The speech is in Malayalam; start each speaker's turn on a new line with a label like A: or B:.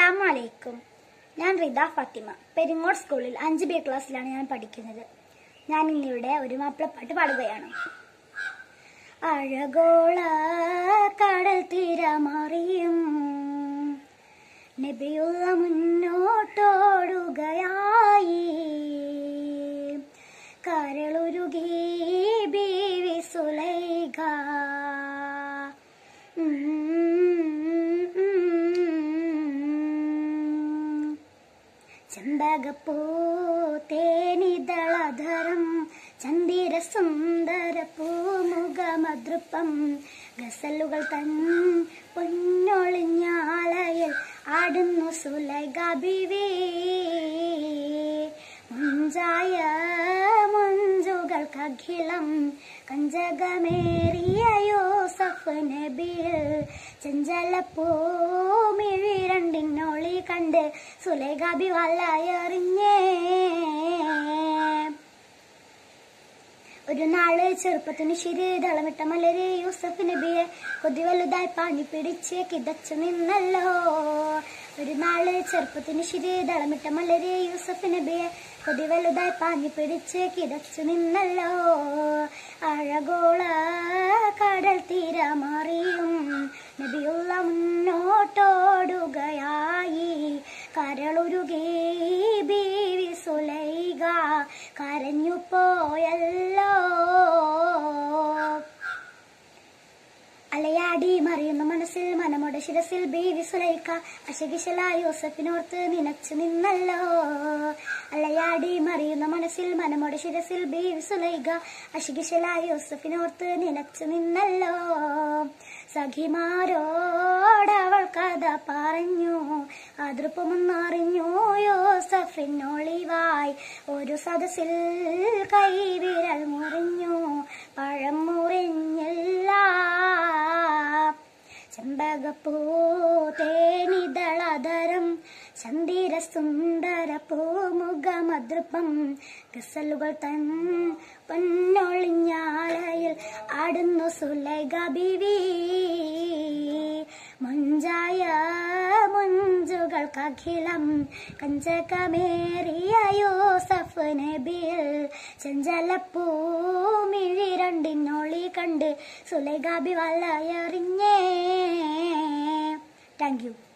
A: അസ്സലാമു അലൈക്കും ഞാൻ റിദ ഫാത്തിമ പെരിങ്ങോട് സ്കൂളിൽ അഞ്ച് ബി ക്ലാസ്സിലാണ് ഞാൻ പഠിക്കുന്നത് ഞാൻ ഇന്നിവിടെ ഒരു മാപ്പിളപ്പാട്ട് പാടുകയാണ് അഴകോള കടൽ തീരമറിയും നബിയുള്ള മുന്നോട്ടോടുകയായി കരളുരുകി ബീവി സുലൈഖ ചെമ്പകപ്പൂ തേനിതളധരം ചന്ദിര സുന്ദര പൂമുഖമതൃപ്പം ഗസലുകൾ തൻ പൊന്നൊളിഞ്ഞാലയിൽ ആടുന്നു സുലൈഖ ബിവി മുഞ്ചായ മുഞ്ചുകൾക്കഖിലം കഞ്ചകമേറിയ യോസഫ് നബിയിൽ ചെഞ്ചലപ്പൂമിഴി രണ്ടിനൊളി കണ്ട് സുലേഖാബി വല്ലയറിഞ്ഞേ ഒരു നാള് ചെറുപ്പത്തിന് ശിരീതളമിട്ട മലരെ യൂസഫ് നബിയെ കൊതി വലുതായി പാഞ്ഞു പിടിച്ച് കിതച്ചു നിന്നല്ലോ ഒരു നാള് ചെറുപ്പത്തിന് ശിരീതളമിട്ട മലരെ യൂസഫ് നബിയെ കൊതി വലുതായി പാഞ്ഞു പിടിച്ച് കിതച്ചു നിന്നല്ലോ അഴകോള കടൽ തീരമറിയും നബിയുള്ള മുന്നോട്ടോടുകയായി കരളുരുകി ബീവി സുലൈക കരഞ്ഞു പോയല്ലോ അലയാടി മറിയുന്ന മനസ്സിൽ മനമുടെ ശിരസിൽ ബീവി സുലൈക്ക അശകിശല യോസഫിനോർത്ത് നിനച്ചു നിന്നല്ലോ അലയാടി മറിയുന്ന മനസ്സിൽ മനമുടെ ശിരസിൽ ബീവി സുലൈക അശകിശല യോസഫിനോർത്ത് നിനച്ചു നിന്നല്ലോ സഖിമാരോടവൾ കഥ പറഞ്ഞു അതൃപ്പമൊന്നറിഞ്ഞു യോസഫിനൊളിവായി ഒരു സദസ്സിൽ കൈവിരൽ മുറിഞ്ഞു പഴം മുറിഞ്ഞില്ല ചെമ്പകപ്പൂ തേനിതളധരം ചന്ദിര സുന്ദര പൂമുഖമതൃപ്പം ഗസലുകൾ തൻ പൊന്നൊളിഞ്ഞാളയിൽ ആടുന്നു സുലൈഖ ബിവി മുഞ്ചായ മുഞ്ചുകൾക്കഖിലം കഞ്ചകമേറിയ യോസഫ് നബിയിൽ ചെഞ്ചലപ്പൂമിഴി രണ്ടിനൊളി കണ്ട് സുലൈഖാബി വല്ലയറിഞ്ഞേ താങ്ക് യു